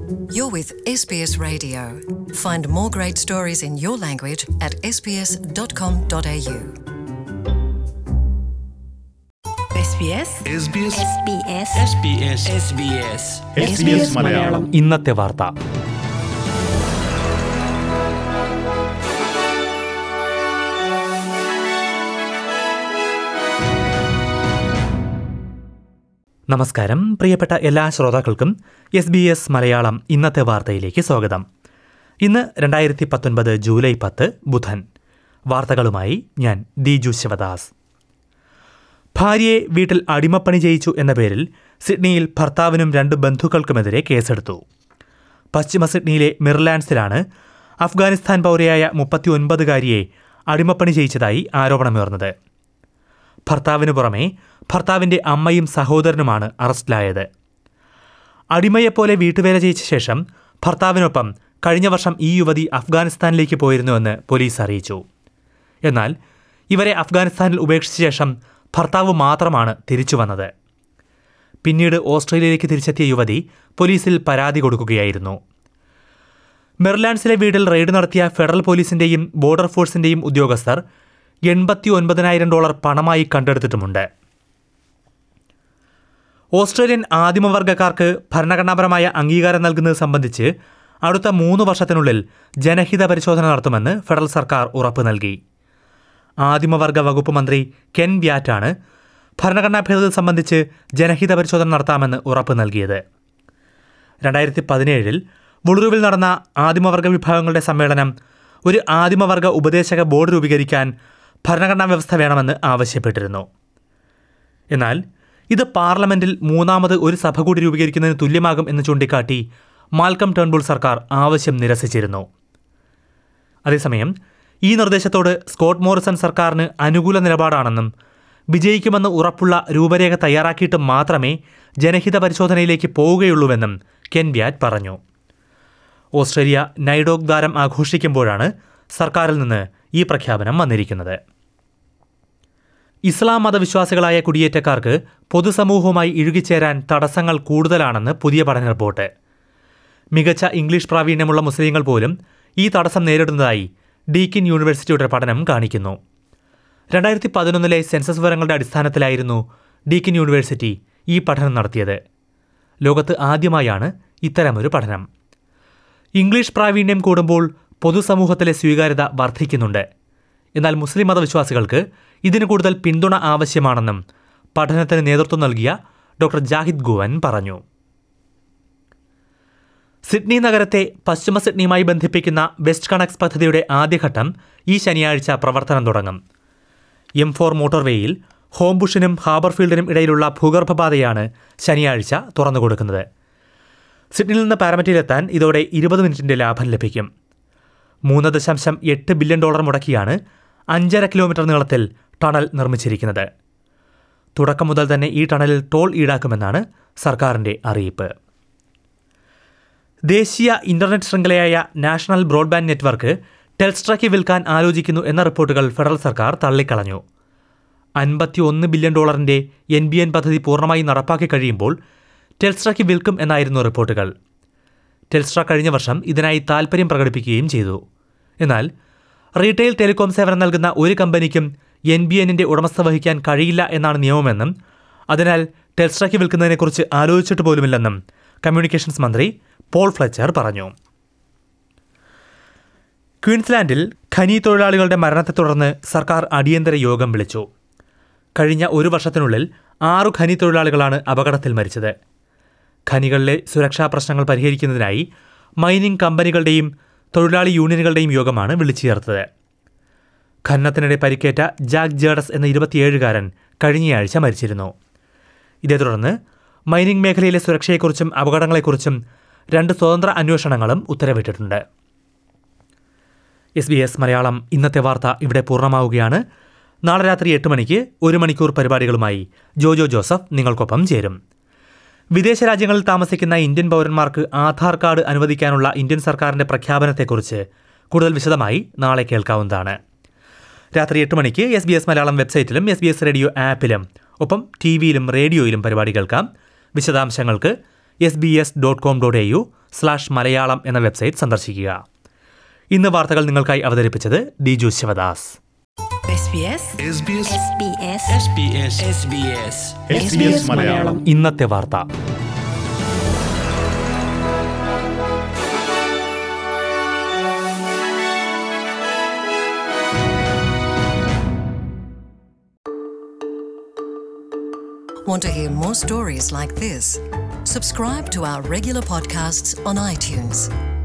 You're with SBS Radio. Find more great stories in your language at sbs.com.au. SBS SBS SBS SBS SBS Malayalam ഇന്നത്തെ വാർത്ത നമസ്കാരം പ്രിയപ്പെട്ട എല്ലാ ശ്രോതാക്കൾക്കും എസ് ബി എസ് മലയാളം ഇന്നത്തെ വാർത്തയിലേക്ക് സ്വാഗതം ഇന്ന് രണ്ടായിരത്തി പത്തൊൻപത് ജൂലൈ പത്ത് ബുധൻ വാർത്തകളുമായി ഞാൻ ദിജു ശിവദാസ് ഭാര്യയെ വീട്ടിൽ അടിമപ്പണി ചെയ്യിച്ചു എന്ന പേരിൽ സിഡ്നിയിൽ ഭർത്താവിനും രണ്ട് ബന്ധുക്കൾക്കുമെതിരെ കേസെടുത്തു പശ്ചിമ സിഡ്നിയിലെ മിർലാൻഡ്സിലാണ് അഫ്ഗാനിസ്ഥാൻ പൗരയായ മുപ്പത്തിയൊൻപതുകാരിയെ അടിമപ്പണി ചെയ്യിച്ചതായി ആരോപണമുയർന്നത് ഭർത്താവിനു പുറമെ ഭർത്താവിന്റെ അമ്മയും സഹോദരനുമാണ് അറസ്റ്റിലായത് അടിമയെപ്പോലെ വീട്ടുവേല ചെയ്യിച്ച ശേഷം ഭർത്താവിനൊപ്പം കഴിഞ്ഞ വർഷം ഈ യുവതി അഫ്ഗാനിസ്ഥാനിലേക്ക് പോയിരുന്നുവെന്ന് പോലീസ് അറിയിച്ചു എന്നാൽ ഇവരെ അഫ്ഗാനിസ്ഥാനിൽ ഉപേക്ഷിച്ച ശേഷം ഭർത്താവ് മാത്രമാണ് തിരിച്ചു വന്നത് പിന്നീട് ഓസ്ട്രേലിയയിലേക്ക് തിരിച്ചെത്തിയ യുവതി പോലീസിൽ പരാതി കൊടുക്കുകയായിരുന്നു മെർലാൻഡ്സിലെ വീട്ടിൽ റെയ്ഡ് നടത്തിയ ഫെഡറൽ പോലീസിന്റെയും ബോർഡർ ഫോഴ്സിന്റെയും ഉദ്യോഗസ്ഥർ എൺപത്തി ഒൻപതിനായിരം ഡോളർ പണമായി കണ്ടെടുത്തിട്ടുമുണ്ട് ഓസ്ട്രേലിയൻ ആദിമവർഗക്കാർക്ക് ഭരണഘടനാപരമായ അംഗീകാരം നൽകുന്നത് സംബന്ധിച്ച് അടുത്ത മൂന്ന് വർഷത്തിനുള്ളിൽ ജനഹിത പരിശോധന നടത്തുമെന്ന് ഫെഡറൽ സർക്കാർ ഉറപ്പ് നൽകി ആദിമവർഗ വകുപ്പ് മന്ത്രി കെൻ വ്യാറ്റാണ് ഭരണഘടനാ ഭേദഗതി സംബന്ധിച്ച് ജനഹിത പരിശോധന നടത്താമെന്ന് ഉറപ്പ് നൽകിയത് രണ്ടായിരത്തി പതിനേഴിൽ വുളുറുവിൽ നടന്ന ആദിമവർഗ വിഭാഗങ്ങളുടെ സമ്മേളനം ഒരു ആദിമവർഗ ഉപദേശക ബോർഡ് രൂപീകരിക്കാൻ ഭരണഘടനാ വ്യവസ്ഥ വേണമെന്ന് ആവശ്യപ്പെട്ടിരുന്നു എന്നാൽ ഇത് പാർലമെന്റിൽ മൂന്നാമത് ഒരു സഭ കൂടി രൂപീകരിക്കുന്നതിന് തുല്യമാകും എന്ന് ചൂണ്ടിക്കാട്ടി മാൽക്കം ടേൺബുൾ സർക്കാർ ആവശ്യം നിരസിച്ചിരുന്നു അതേസമയം ഈ നിർദ്ദേശത്തോട് സ്കോട്ട് മോറിസൺ സർക്കാരിന് അനുകൂല നിലപാടാണെന്നും വിജയിക്കുമെന്ന് ഉറപ്പുള്ള രൂപരേഖ തയ്യാറാക്കിയിട്ട് മാത്രമേ ജനഹിത പരിശോധനയിലേക്ക് പോവുകയുള്ളൂവെന്നും കെൻ വ്യാറ്റ് പറഞ്ഞു ഓസ്ട്രേലിയ നൈഡോഗ് ദാരം ആഘോഷിക്കുമ്പോഴാണ് സർക്കാരിൽ നിന്ന് ഈ പ്രഖ്യാപനം വന്നിരിക്കുന്നത് ഇസ്ലാം മതവിശ്വാസികളായ കുടിയേറ്റക്കാർക്ക് പൊതുസമൂഹവുമായി ഇഴുകിച്ചേരാൻ തടസ്സങ്ങൾ കൂടുതലാണെന്ന് പുതിയ പഠന റിപ്പോർട്ട് മികച്ച ഇംഗ്ലീഷ് പ്രാവീണ്യമുള്ള മുസ്ലിങ്ങൾ പോലും ഈ തടസ്സം നേരിടുന്നതായി ഡീക്കിൻ യൂണിവേഴ്സിറ്റിയുടെ പഠനം കാണിക്കുന്നു രണ്ടായിരത്തി പതിനൊന്നിലെ സെൻസസ് വിവരങ്ങളുടെ അടിസ്ഥാനത്തിലായിരുന്നു ഡീക്കിൻ യൂണിവേഴ്സിറ്റി ഈ പഠനം നടത്തിയത് ലോകത്ത് ആദ്യമായാണ് ഇത്തരമൊരു പഠനം ഇംഗ്ലീഷ് പ്രാവീണ്യം കൂടുമ്പോൾ പൊതുസമൂഹത്തിലെ സ്വീകാര്യത വർദ്ധിക്കുന്നുണ്ട് എന്നാൽ മുസ്ലിം മതവിശ്വാസികൾക്ക് ഇതിന് കൂടുതൽ പിന്തുണ ആവശ്യമാണെന്നും പഠനത്തിന് നേതൃത്വം നൽകിയ ഡോക്ടർ ജാഹിദ് ഗുവൻ പറഞ്ഞു സിഡ്നി നഗരത്തെ പശ്ചിമ സിഡ്നിയുമായി ബന്ധിപ്പിക്കുന്ന വെസ്റ്റ് കണക്സ് പദ്ധതിയുടെ ആദ്യഘട്ടം ഈ ശനിയാഴ്ച പ്രവർത്തനം തുടങ്ങും എം ഫോർ മോട്ടോർവേയിൽ ഹോംബുഷിനും ഹാബർഫീൽഡിനും ഇടയിലുള്ള ഭൂഗർഭപാതയാണ് ശനിയാഴ്ച തുറന്നുകൊടുക്കുന്നത് സിഡ്നിയിൽ നിന്ന് പാരമറ്റിയിലെത്താൻ ഇതോടെ ഇരുപത് മിനിറ്റിന്റെ ലാഭം ലഭിക്കും മൂന്ന് ദശാംശം എട്ട് ബില്യൺ ഡോളർ മുടക്കിയാണ് അഞ്ചര കിലോമീറ്റർ നീളത്തിൽ ടണൽ നിർമ്മിച്ചിരിക്കുന്നത് തുടക്കം മുതൽ തന്നെ ഈ ടണലിൽ ടോൾ ഈടാക്കുമെന്നാണ് സർക്കാരിന്റെ അറിയിപ്പ് ദേശീയ ഇന്റർനെറ്റ് ശൃംഖലയായ നാഷണൽ ബ്രോഡ്ബാൻഡ് നെറ്റ്വർക്ക് ടെൽസ്ട്രയ്ക്ക് വിൽക്കാൻ ആലോചിക്കുന്നു എന്ന റിപ്പോർട്ടുകൾ ഫെഡറൽ സർക്കാർ തള്ളിക്കളഞ്ഞു അൻപത്തി ഒന്ന് ബില്യൺ ഡോളറിന്റെ എൻ ബി എൻ പദ്ധതി പൂർണ്ണമായി നടപ്പാക്കി കഴിയുമ്പോൾ ടെൽസ്ട്രയ്ക്ക് വിൽക്കും എന്നായിരുന്നു റിപ്പോർട്ടുകൾ ടെൽസ്ട്ര കഴിഞ്ഞ വർഷം ഇതിനായി താൽപ്പര്യം പ്രകടിപ്പിക്കുകയും ചെയ്തു എന്നാൽ റീറ്റെയിൽ ടെലികോം സേവനം നൽകുന്ന ഒരു കമ്പനിക്കും എൻ ബി എന്നിന്റെ ഉടമസ്ഥ വഹിക്കാൻ കഴിയില്ല എന്നാണ് നിയമമെന്നും അതിനാൽ ടെൽസ്ട്രയ്ക്ക് വിൽക്കുന്നതിനെക്കുറിച്ച് ആലോചിച്ചിട്ട് പോലുമില്ലെന്നും കമ്മ്യൂണിക്കേഷൻസ് മന്ത്രി പോൾ ഫ്ലെച്ചർ പറഞ്ഞു ക്വീൻസ്ലാൻഡിൽ ഖനി തൊഴിലാളികളുടെ മരണത്തെ തുടർന്ന് സർക്കാർ അടിയന്തര യോഗം വിളിച്ചു കഴിഞ്ഞ ഒരു വർഷത്തിനുള്ളിൽ ആറു ഖനി തൊഴിലാളികളാണ് അപകടത്തിൽ മരിച്ചത് ഖനികളിലെ സുരക്ഷാ പ്രശ്നങ്ങൾ പരിഹരിക്കുന്നതിനായി മൈനിംഗ് കമ്പനികളുടെയും തൊഴിലാളി യൂണിയനുകളുടെയും യോഗമാണ് വിളിച്ചു ചേർത്തത് ഖനനത്തിനിടെ പരിക്കേറ്റ ജാക്ക് ജേഡസ് എന്ന ഇരുപത്തിയേഴുകാരൻ കഴിഞ്ഞയാഴ്ച മരിച്ചിരുന്നു ഇതേ തുടർന്ന് മൈനിംഗ് മേഖലയിലെ സുരക്ഷയെക്കുറിച്ചും അപകടങ്ങളെക്കുറിച്ചും രണ്ട് സ്വതന്ത്ര അന്വേഷണങ്ങളും ഉത്തരവിട്ടിട്ടുണ്ട് എസ് ബി എസ് മലയാളം ഇന്നത്തെ വാർത്ത ഇവിടെ പൂർണ്ണമാവുകയാണ് നാളെ രാത്രി എട്ട് മണിക്ക് ഒരു മണിക്കൂർ പരിപാടികളുമായി ജോജോ ജോസഫ് നിങ്ങൾക്കൊപ്പം ചേരും വിദേശ രാജ്യങ്ങളിൽ താമസിക്കുന്ന ഇന്ത്യൻ പൗരന്മാർക്ക് ആധാർ കാർഡ് അനുവദിക്കാനുള്ള ഇന്ത്യൻ സർക്കാരിന്റെ പ്രഖ്യാപനത്തെക്കുറിച്ച് കൂടുതൽ വിശദമായി നാളെ കേൾക്കാവുന്നതാണ് രാത്രി എട്ട് മണിക്ക് എസ് ബി എസ് മലയാളം വെബ്സൈറ്റിലും എസ് ബി എസ് റേഡിയോ ആപ്പിലും ഒപ്പം ടി വിയിലും റേഡിയോയിലും പരിപാടി കേൾക്കാം വിശദാംശങ്ങൾക്ക് S B S dot com dot A U slash Malayalam എന്ന വെബ്സൈറ്റ് സന്ദർശിക്കുക ഇന്ന് വാർത്തകൾ നിങ്ങൾക്കായി അവതരിപ്പിച്ചത് Diju Sivadas SBS SBS SBS SBS SBS SBS Malayalam ഇന്നത്തെ വാർത്ത Want to hear more stories like this? Subscribe to our regular podcasts on iTunes.